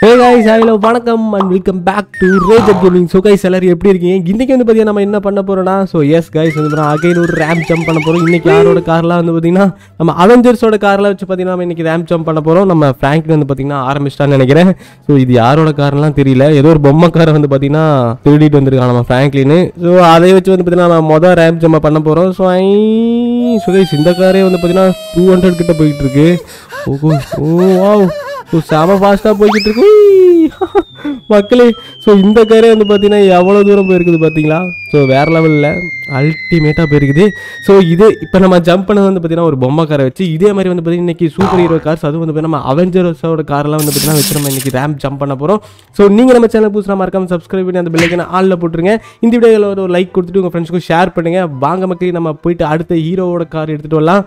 ஹே guys hello வணக்கம் and welcome back to Rager gaming so guys எல்லாரும் எப்படி இருக்கீங்க இன்னைக்கு வந்து பார்த்தீங்கன்னா நம்ம என்ன பண்ண போறோம்னா ஸோ எஸ் கைஸ் வந்து பார்த்தீங்கன்னா அகைன் ஒரு ரேம் ஜம்ப் பண்ண போறோம் இன்னைக்கு யாரோட கார்லாம் வந்து பார்த்தீங்கன்னா நம்ம அவெஞ்சர்ஸோட கார்லாம் வச்சு பார்த்தீங்கன்னா நம்ம இன்னைக்கு ரேம் ஜம்ப் பண்ண போறோம் நம்ம ஃப்ராங்க்லின் வந்து பார்த்தீங்கன்னா ஆரம்பிச்சிட்டான்னு நினைக்கிறேன் ஸோ இது யாரோட கார்லாம் தெரியல ஏதோ ஒரு பொம்மை காரை வந்து பார்த்தீங்கன்னா திருடிட்டு வந்திருக்கான் நம்ம ஃப்ராங்க்லின் ஸோ அதை வச்சு வந்து பார்த்தீங்கன்னா நம்ம மொதல் ரேம் ஜம்ப் பண்ண போறோம் ஸோ ஸோ கைஸ் இந்த காரே வந்து பார்த்தீங்கன்னா டூ ஹண்ட்ரட் கிட்ட போயிட்டு இருக்கு ஓ ஓ வாவ் ஸோ செம ஃபாஸ்ட்டாக போய்கிட்டு இருக்கு உய். மக்களே ஸோ இந்த காரே வந்து பார்த்தீங்கன்னா எவ்வளோ தூரம் போயிருக்குது பார்த்தீங்களா ஸோ வேறு லெவலில் அல்டிமேட்டாக போயிருக்குது ஸோ இது இப்போ நம்ம ஜம்ப் பண்ணது வந்து பார்த்தீங்கன்னா ஒரு பொம்மை காரை வச்சு இதே மாதிரி வந்து பார்த்தீங்கன்னா இன்னைக்கு சூப்பர் ஹீரோ கார்ஸ் அதுவும் வந்து பார்த்தீங்கன்னா நம்ம அவெஞ்சர்ஸோட கார்லாம் வந்து பார்த்தீங்கன்னா வச்சு நம்ம இன்னைக்கு ரேம்ப் ஜம்ப் பண்ண போகிறோம் ஸோ நீங்கள் நம்ம சேனல் புதுசாக மறக்காம சப்ஸ்கிரைப் பண்ணி அந்த பெல்லைக்கான ஆளில் போட்டுருங்க இந்த வீடியோவில் ஒரு லைக் கொடுத்துட்டு உங்கள் ஃப்ரெண்ட்ஸ்க்கும் ஷேர் பண்ணுங்கள் வாங்க மக்களே நம்ம போயிட்டு அடுத்த ஹீரோவோட கார் எடுத்துகிட்டு வரலாம்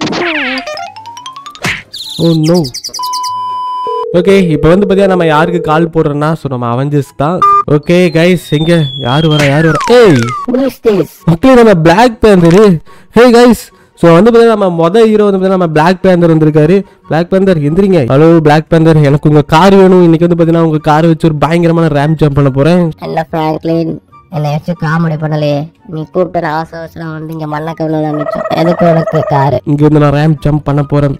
ஓ நோ ஓகே இப்போ வந்து பார்த்தீங்கன்னா நம்ம யாருக்கு கால் போடுறோன்னா ஸோ நம்ம அவெஞ்சர்ஸ் தான் ஓகே கைஸ் எங்க யார் வரா யார் வரா ஏய் மக்களே நம்ம Black Panther hey guys so வந்து பார்த்தீங்கன்னா நம்ம மொதல் ஹீரோ வந்து பார்த்தீங்கன்னா நம்ம பிளாக் பேந்தர் வந்திருக்காரு பிளாக் பேந்தர் எந்திரிங்க ஹலோ பிளாக் பேந்தர் எனக்கு உங்கள் கார் வேணும் இன்னைக்கு வந்து பார்த்தீங்கன்னா உங்கள் காரை வச்சு ஒரு பயங்கரமான ரேம் ஜம்ப் பண்ண போகிறேன் என்ன ஃப்ராங்க்லின் என்னை வச்சு காமெடி பண்ணலையே நீ கூப்பிட்டு நான் அவசர அவசரம் வந்து இங்கே மண்ணை கவலை மிச்சம் எதுக்கு உனக்கு காரு இங்கே வந்து நான் ரேம் ஜம்ப் பண்ண போகிறேன்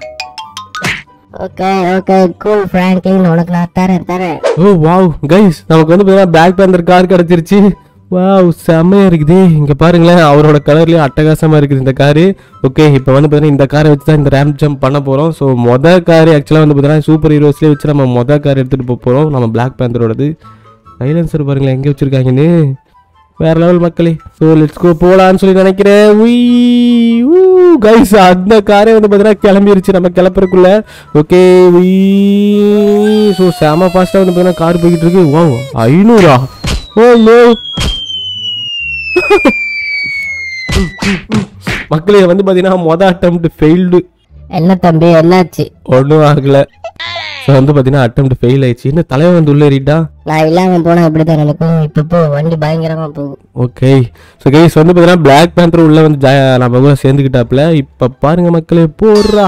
ஓகே ஓகே கூல் ஃப்ராங்க்லின் உனக்கு நான் தரேன் தரேன் ஓ வாவ் கைஸ் நமக்கு வந்து பார்த்தீங்கன்னா பிளாக் பேந்தர் கார் கிடச்சிருச்சு வாவ் செம்மையா இருக்குது இங்க பாருங்களேன் அவரோட கலர்லயும் அட்டகாசமா இருக்குது இந்த காரு ஓகே இப்போ வந்து பார்த்தீங்கன்னா இந்த காரை வச்சு தான் இந்த ரேம் ஜம்ப் பண்ண போறோம் ஸோ மொதல் கார் ஆக்சுவலாக வந்து பார்த்தீங்கன்னா சூப்பர் ஹீரோஸ்லேயே வச்சு நம்ம மொதல் கார் எடுத்துட்டு போக போறோம் நம்ம பிளாக் பேந்தரோடது சைலன்சர் பாருங்களேன் எங்கே வச்சிருக்காங்கன்னு வேற லெவல் மக்களே ஸோ லெட்ஸ் கோ போலான்னு சொல்லி நினைக்கிறேன் உய் ஊ கைஸ் அந்த காரே வந்து பார்த்தீங்கன்னா கிளம்பிருச்சு நம்ம கிளப்புறக்குள்ள ஓகே உய் ஸோ செம ஃபாஸ்ட்டாக வந்து பார்த்தீங்கன்னா கார் போய்கிட்டு இருக்கு ஓ ஐநூறா ஓ லோ மக்களே வந்து பார்த்தீங்கன்னா மொதல் அட்டம் ஃபெயில்டு என்ன தம்பி என்னாச்சு ஒன்றும் ஆகலை ஸோ வந்து பார்த்தீங்கன்னா அட்டம் ஃபெயில் ஆயிடுச்சு என்ன தலைவன் வந்து உள்ள ஏறிட்டா நான் இல்லாமல் போனால் இப்படி தான் நடக்கும் இப்போ போ வண்டி பயங்கரமாக போகும் ஓகே ஸோ கைஸ் வந்து பார்த்தீங்கன்னா பிளாக் பேந்தர் உள்ள வந்து ஜா நம்ம கூட சேர்ந்துக்கிட்டாப்புல இப்போ பாருங்க மக்களே போடுறா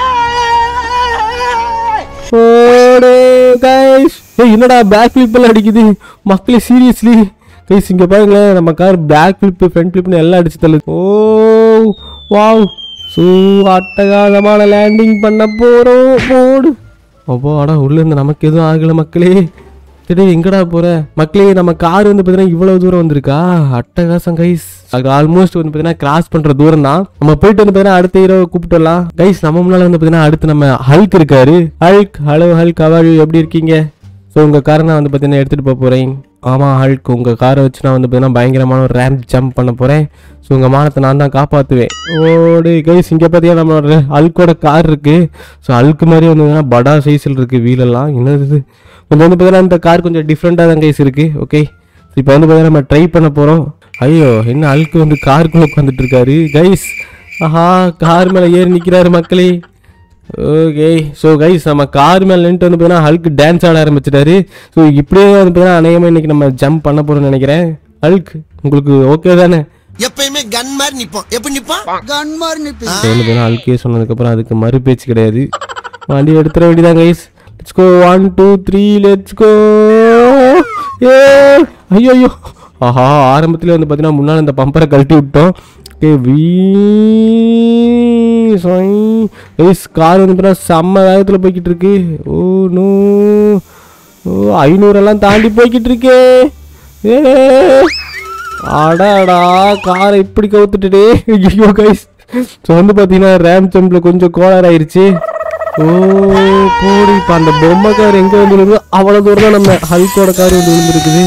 போடு கைஸ் ஏய் என்னடா பேக் ஃபிளிப்பெல்லாம் அடிக்குது மக்களே சீரியஸ்லி கைஸ் இங்கே பாருங்களேன் நம்ம கார் பேக் ஃபிளிப்பு ஃப்ரண்ட் ஃபிளிப்னு எல்லாம் அடிச்சு தள்ளுது ஓ வாவ் ஸோ அட்டகாசமான லேண்டிங் பண்ண போகிறோம் போடு அப்போ அடா உள்ள இருந்து நமக்கு எதுவும் ஆகலை மக்களே சரி எங்கடா போற மக்களே நம்ம கார் வந்து பார்த்தீங்கன்னா இவ்வளவு தூரம் வந்திருக்கா அட்டகாசம் கைஸ் அது ஆல்மோஸ்ட் வந்து பார்த்தீங்கன்னா கிராஸ் பண்ற தூரம் தான் நம்ம போயிட்டு வந்து பார்த்தீங்கன்னா அடுத்த ஹீரோ கூப்பிட்டு வரலாம் கைஸ் நம்ம முன்னால வந்து பார்த்தீங்கன்னா அடுத்து நம்ம ஹல்க் இருக்காரு ஹல்க் ஹலோ ஹல்க் அவள் எப்படி இருக்கீங்க ஸோ உங்கள் காரை நான் வந்து பார்த்தீங்கன்னா எடுத்துகிட்டு போக போகிறேன் ஆமாம் ஹல்க் உங்கள் காரை வச்சு நான் வந்து பார்த்தீங்கன்னா பயங்கரமான ஒரு ரேம்ப் ஜம்ப் பண்ண போகிறேன் ஸோ உங்கள் மானத்தை நான் தான் காப்பாற்றுவேன் ஓடு கைஸ் இங்கே பார்த்தீங்கன்னா நம்மளோட ஹல்கோட கார் இருக்குது ஸோ ஹல்க் மாதிரி வந்து பார்த்தீங்கன்னா படா சைஸில் இருக்குது வீலெல்லாம் என்னது இது கொஞ்சம் வந்து பார்த்தீங்கன்னா இந்த கார் கொஞ்சம் டிஃப்ரெண்ட்டாக தான் கைஸ் இருக்குது ஓகே இப்போ வந்து பார்த்தீங்கன்னா நம்ம ட்ரை பண்ண போகிறோம் ஐயோ என்ன அழுக்கு வந்து காருக்குள்ளே உட்காந்துட்டு இருக்காரு கைஸ் ஆஹா கார் மேலே ஏறி நிற்கிறாரு மக்களே ஓகே ஸோ கைஸ் நம்ம கார் மேலே நின்றுட்டு வந்து பார்த்தீங்கன்னா ஹல்க் டான்ஸ் ஆட ஆரம்பிச்சிட்டாரு ஸோ இப்படியே வந்து பார்த்தீங்கன்னா அநேகமாக இன்னைக்கு நம்ம ஜம்ப் பண்ண போகிறோம்னு நினைக்கிறேன் ஹல்க் உங்களுக்கு ஓகே தானே எப்பயுமே கன் மாதிரி நிப்போம் எப்படி நிப்பான் கன் மாதிரி நிப்போம் இப்போ வந்து பார்த்தீங்கன்னா ஹல்கே சொன்னதுக்கப்புறம் அதுக்கு மறு பேச்சு கிடையாது வண்டி எடுத்துட வேண்டியதான் guys let's go one two three let's go ஏ ஐயோ ஐயோ ஆஹா ஆரம்பத்துல வந்து பார்த்தீங்கன்னா முன்னால் இந்த பம்பரை கழட்டி விட்டோம் ஓகே வீ கைஸ் கார் வந்து பார்த்தீங்கன்னா செம்ம வேகத்தில் போய்கிட்டு இருக்கு ஓ நோ ஓ ஐநூறெல்லாம் தாண்டி போய்கிட்டு இருக்கே ஏ அடாடா காரை இப்படி கவுத்துட்டுடே ஐயோ கைஸ் ஸோ வந்து பார்த்தீங்கன்னா ரேம் ஜம்பில் கொஞ்சம் கோளாறு ஆயிருச்சு ஓ போடு இப்போ அந்த பொம்மை கார் எங்கே வந்து விழுந்தோ அவ்வளோ தூரம் தான் நம்ம ஹல்கோட கார் வந்து விழுந்துருக்குது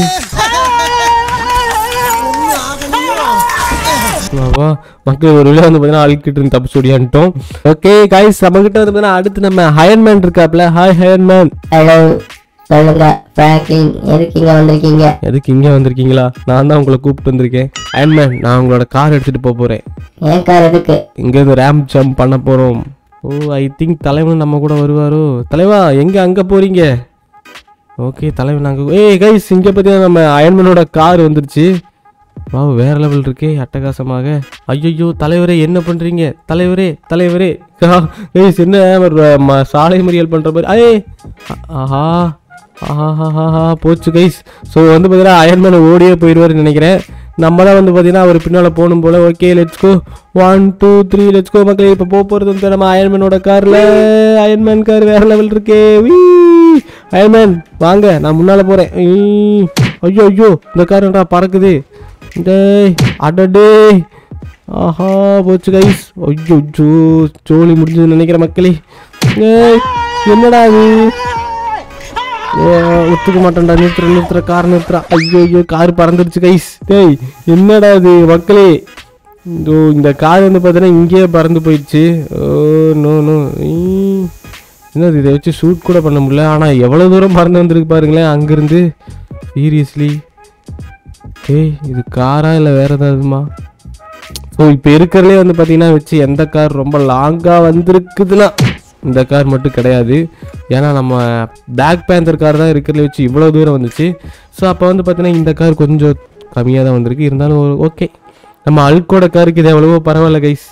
ஆமா, மக்கள் ஒரு விழா வந்து பார்த்தீங்கன்னா அழுக்கிட்டு இருந்து தப்பு சொல்லியான்ட்டோம் ஓகே கைஸ் நம்மகிட்ட வந்து பார்த்தீங்கன்னா அடுத்து நம்ம ஹயன்மேன் இருக்காப்ல ஹாய் ஹயன்மேன் ஹலோ சொல்லுங்க ஃப்ராங்க்லின் எதுக்கு இங்கே வந்திருக்கீங்க எதுக்கு இங்கே வந்திருக்கீங்களா நான் தான் உங்களை கூப்பிட்டு வந்திருக்கேன் அயன்மேன் நான் உங்களோட கார் எடுத்துகிட்டு போக போகிறேன் ஏன் கார் எதுக்கு இங்கேருந்து ரேம் ஜம்ப் பண்ண போகிறோம் ஓ ஐ திங்க் தலைவன் நம்ம கூட வருவாரோ தலைவா எங்கே அங்கே போகிறீங்க ஓகே தலைவன் அங்கே ஏய் கைஸ் இங்கே பார்த்தீங்கன்னா நம்ம அயன்மேனோட கார் வந்துருச்சு வா வேற லெவல் இருக்கே அட்டகாசமாக ஐயோ தலைவரே என்ன பண்ணுறீங்க தலைவரே தலைவரே கைஸ் என்ன ஒரு ம- சாலை மறியல் பண்ணுற மாதிரி ஐயே ஆஹா ஆஹாஹாஹா போச்சு கைஸ் ஸோ வந்து பார்த்தீங்கன்னா அயன்மேன் ஓடியே போயிடுவார்னு நினைக்கிறேன் நம்ம தான் வந்து பார்த்தீங்கன்னா அவர் பின்னால் போகணும் போல okay let's go one two three let's go மக்களே இப்போ போக போகிறது வந்து நம்ம அயன்மேனோட காரில் அயன்மேன் கார் வேற லெவல் இருக்கே வீ அயன்மேன் வாங்க நான் முன்னால் போகிறேன் ஐயோ ஐயோ இந்த கார் என்னடா பறக்குது டேய் அடடே ஆஹா போச்சு கைஸ் ஐயோ ஜோ ஜோலி முடிஞ்சதுன்னு நினைக்கிற மக்களே ஏய், என்னடா இது ஏ, ஒத்துக்க மாட்டேன்டா நிறுத்துற நிறுத்துற கார் நிறுத்துறா ஐயோ ஐயோ கார் பறந்துருச்சு கைஸ் டேய் என்னடா இது மக்களே இதோ இந்த கார் வந்து பார்த்தீங்கன்னா இங்கேயே பறந்து போயிடுச்சு ஓ நோ நோ என்னது இதை வச்சு ஷூட் கூட பண்ண முடியல ஆனால் எவ்வளோ தூரம் பறந்து வந்திருக்கு பாருங்களேன் அங்கேருந்து சீரியஸ்லி ஏய் இது காரா இல்லை வேற ஏதாவதுமா ஸோ இப்போ இருக்கிறதுலே வந்து பார்த்தீங்கன்னா வச்சு எந்த கார் ரொம்ப லாங்காக வந்திருக்குதுன்னா இந்த கார் மட்டும் கிடையாது ஏன்னா நம்ம பிளாக் பேந்தர் கார் தான் இருக்கிறதுல வச்சு இவ்வளோ தூரம் வந்துச்சு ஸோ அப்போ வந்து பார்த்தீங்கன்னா இந்த கார் கொஞ்சம் கம்மியாக தான் வந்திருக்கு இருந்தாலும் ஓகே நம்ம அல்கோட காருக்கு இது எவ்வளவோ பரவாயில்ல கைஸ்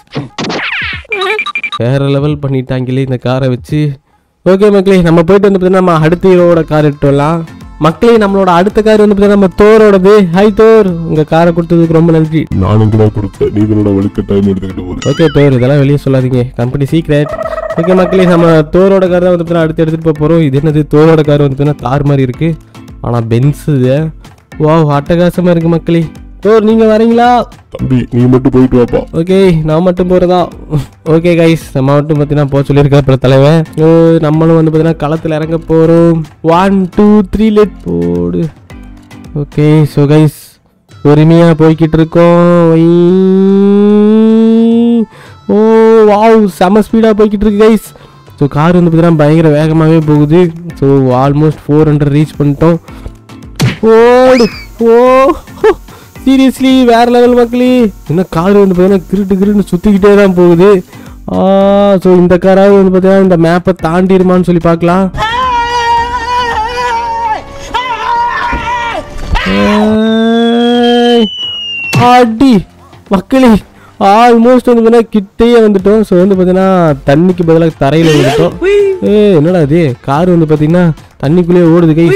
வேற லெவல் பண்ணிட்டாங்களே இந்த காரை வச்சு ஓகே மக்களே நம்ம போயிட்டு வந்து பார்த்தீங்கன்னா நம்ம அடுத்த ஹீரோட கார் எடுத்து வரலாம் மக்களே நம்மளோட அடுத்த கார் வந்து பார்த்தீங்கன்னா நம்ம தோரோடது ஹாய் தோர் உங்க காரை கொடுத்ததுக்கு ரொம்ப நன்றி நானும் கூட கொடுத்தேன் நீ இதனோட வழுக்க டைம் எடுத்துக்கிட்டு போறேன் ஓகே தோர் இதெல்லாம் வெளியே சொல்லாதீங்க கம்பெனி சீக்ரெட் ஓகே மக்களே நம்ம தோரோட கார் தான் வந்து பார்த்தீங்கன்னா அடுத்து எடுத்துகிட்டு போக போகிறோம் இது என்னது தோரோட கார் வந்து பார்த்தீங்கன்னா தார் மாதிரி இருக்குது ஆனால் பென்ஸ் இது வா அட்டகாசமாக இருக்குது மக்களே தோர் நீங்கள் வரீங்களா தம்பி நீ மட்டும் போயிட்டு வாப்பா ஓகே நான் மட்டும் போகிறதா ஓகே கைஸ் நம்ம மட்டும் பார்த்தீங்கன்னா போக சொல்லியிருக்கா அப்புறம் தலைவன் ஓ நம்மளும் வந்து பார்த்தீங்கன்னா களத்தில் இறங்க போகிறோம் ஒன் டூ த்ரீ லெட் போடு ஓகே ஸோ கைஸ் பொறுமையாக போய்கிட்டு இருக்கோம் ஒய். ஓ வாவ் செம ஸ்பீடாக போய்கிட்டு இருக்கு கைஸ் ஸோ கார் வந்து பார்த்தீங்கன்னா பயங்கர வேகமாகவே போகுது so almost four hundred reach பண்ணிட்டோம் ஓடு ஓ சீரியஸ்லி வேற லெவல் மக்களே என்ன கார் வந்து பார்த்தீங்கன்னா கிருட்டு கிருட்டு சுற்றிக்கிட்டே தான் போகுது ஸோ இந்த காராவது வந்து பார்த்தீங்கன்னா இந்த மேப்பை தாண்டிடுமான்னு சொல்லி பார்க்கலாம் ஏய், அடி மக்களே ஆல்மோஸ்ட் வந்து பார்த்தீங்கன்னா கிட்டேயே வந்துட்டோம் ஸோ வந்து பார்த்தீங்கன்னா தண்ணிக்கு பதிலாக தரையில் வந்துட்டோம் ஏ என்னடா இது கார் வந்து பார்த்தீங்கன்னா தண்ணிக்குள்ளேயே ஓடுது கை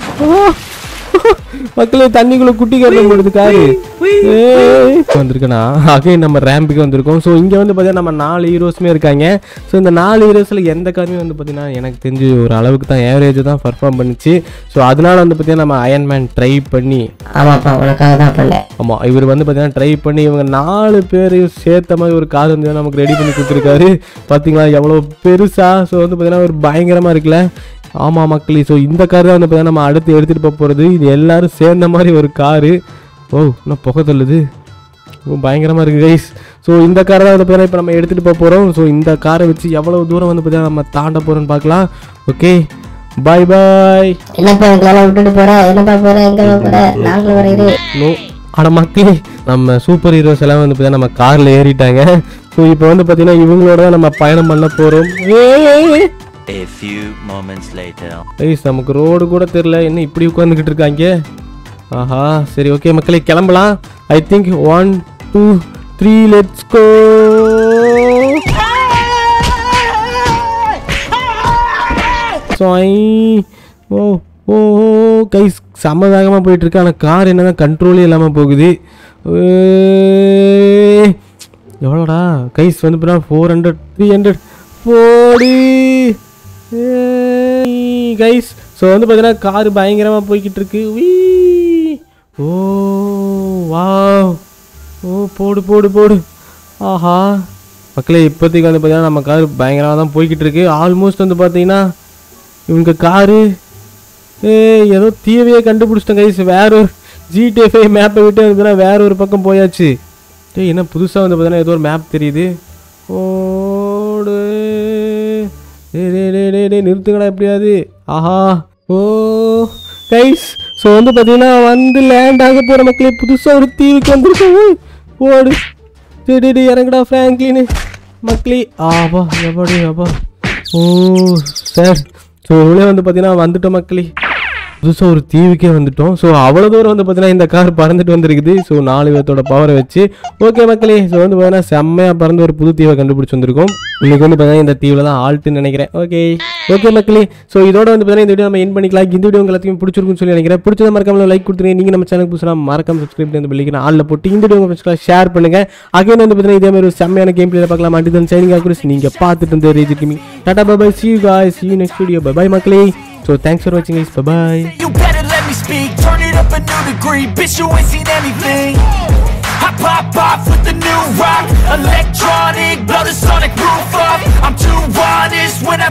மக்களே தண்ணிக்குள்ள குட்டி கரணும் போடுது காரு ஏய், வந்திருக்கேனா அகைன் நம்ம ரேம்புக்கு வந்திருக்கோம் ஸோ இங்கே வந்து பார்த்தீங்கன்னா நம்ம நாலு ஹீரோஸுமே இருக்காங்க ஸோ இந்த நாலு ஹீரோஸில் எந்த காருமே வந்து பார்த்தீங்கன்னா எனக்கு தெரிஞ்சு ஒரு அளவுக்கு தான் ஏவரேஜ் தான் பர்ஃபார்ம் பண்ணிச்சு ஸோ அதனால வந்து பார்த்தீங்கன்னா நம்ம அயன்மேன் ட்ரை பண்ணி ஆமாப்பா உனக்காக தான் பண்ணேன் ஆமாம் இவர் வந்து பார்த்தீங்கன்னா ட்ரை பண்ணி இவங்க நாலு பேரையும் சேர்த்த மாதிரி ஒரு கார் வந்து நமக்கு ரெடி பண்ணி கொடுத்துருக்காரு பார்த்தீங்களா எவ்வளோ பெருசா ஸோ வந்து பார்த்தீங்கன்னா ஒரு பயங்கரமாக இருக்குல்ல ஆமாம் மக்களே ஸோ இந்த கார் தான் வந்து பார்த்தீங்கன்னா நம்ம அடுத்து எடுத்துகிட்டு போக போகிறது இது எல்லாரும் சேர்ந்த மாதிரி ஒரு காரு ஓ இன்னும் புகை தள்ளுது ஓ பயங்கரமாக இருக்குது கைஸ் ஸோ இந்த காரை தான் வந்து பார்த்தீங்கன்னா இப்போ நம்ம எடுத்துகிட்டு போக போகிறோம் ஸோ இந்த காரை வச்சு எவ்வளோ தூரம் வந்து பார்த்தீங்கன்னா நம்ம தாண்ட போகிறோம்னு பார்க்கலாம் ஓகே பாய் பாய் என்னப்பா எங்களால விட்டுட்டு போற என்னப்பா போற எங்க போற நாங்களும் வர இரு நோ அட மக்களே நம்ம சூப்பர் ஹீரோஸ் எல்லாம் வந்து பார்த்தீங்கன்னா நம்ம காரில் ஏறிட்டாங்க ஸோ இப்போ வந்து பார்த்தீங்கன்னா இவங்களோட தான் நம்ம பயணம் பண்ண போகிறோம் A few moments later. Guys நமக்கு ரோடு கூட தெரில என்ன இப்படி உட்காந்துக்கிட்டு இருக்காங்க ஆஹா சரி ஓகே மக்களே கிளம்பலாம் I think one two three let's go oh oh guys செம்ம வேகமாக போயிட்டு இருக்கு ஆனால் கார் என்னதான் கண்ட்ரோலே இல்லாமல் போகுது ஏய், எவ்வளோடா கைஸ் வந்து பார்த்தா ஃபோர் ஹண்ட்ரட் த்ரீ ஹண்ட்ரட் போடி கைஸ் ஸோ வந்து பார்த்தீங்கன்னா கார் பயங்கரமாக போய்கிட்டு இருக்கு வீ ஓ வாவ் ஓ போடு போடு போடு ஆஹா மக்களே இப்போதைக்கு வந்து பார்த்தீங்கன்னா நம்ம கார் பயங்கரமாக தான் போய்கிட்டு இருக்கு ஆல்மோஸ்ட் வந்து பார்த்தீங்கன்னா இவங்க காரு ஏய் ஏதோ தீவையே கண்டுபிடிச்சிட்டேன் கைஸ் வேற ஒரு ஜிடிஎஃப்ஐ மேப்பை விட்டு வந்து வேற ஒரு பக்கம் போயாச்சு டேய் என்ன புதுசாக வந்து பார்த்தீங்கன்னா ஏதோ ஒரு மேப் தெரியுது ஓடு டேய் டேய் டேய் டேய் டேய் நிறுத்துங்கடா எப்படியாவது ஆஹா ஓ கைஸ் ஸோ வந்து பார்த்தீங்கன்னா வந்து லேண்ட் ஆக போகிற மக்களே புதுசாக ஒரு தீவுக்கு வந்திருக்கோம் ஓடு டேய் டேய் டேய் இறங்குடா ஃப்ராங்க்லின்னு மக்களே ஆபா எப்பாடி அப்பா ஓ சார் ஸோ உள்ளே வந்து பார்த்தீங்கன்னா வந்துட்டோம் மக்களே புதுசாக ஒரு தீவுக்கே வந்துட்டோம் ஸோ அவ்வளோ தூரம் வந்து பார்த்தீங்கன்னா இந்த கார் பறந்துட்டு வந்திருக்குது ஸோ நாலு பேர்த்தோட பவரை வச்சு ஓகே மக்களே ஸோ வந்து பார்த்தீங்கன்னா செம்மையாக பறந்து ஒரு புது தீவை கண்டுபிடிச்சி வந்திருக்கோம் இன்னைக்கு வந்து பார்த்தீங்கன்னா இந்த தீவில் தான் ஆல்ட்டுன்னு நினைக்கிறேன் ஓகே ஓகே மக்களே ஸோ இதோட வந்து பார்த்தீங்கன்னா இந்த வீடியோ நம்ம என் பண்ணிக்கலாம் இந்த வீடியோ உங்க எல்லாத்தையும் பிடிச்சிருக்குன்னு சொல்லி நினைக்கிறேன் பிடிச்சத மறக்காம லைக் கொடுத்துருங்க நீங்கள் நம்ம சேனல் புதுசாக மறக்காம சப்ஸ்கிரைப் பண்ணி பெல்லிக்கிற ஆளில் போட்டு இந்த வீடியோ உங்கள் ஃப்ரெண்ட்ஸ்க்கு ஷேர் பண்ணுங்க அகைன் வந்து பார்த்தீங்கன்னா இதே மாதிரி ஒரு செம்மையான கேம் பிளேல பார்க்கலாம் அண்ட் தென் சைனிங் ஆகுஸ் நீங்கள் பார்த்துட்டு இருந்த ரேஜ் கிமி டாடா bye see you guys see you next video bye bye மக்களே ஸோ தேங்க்ஸ் ஃபார் வாட்சிங் guys bye bye You better let me speak, turn it up a new degree Bitch, you ain't seen anything I pop off with the new rock Electronic, blow the sonic roof up I'm too honest when I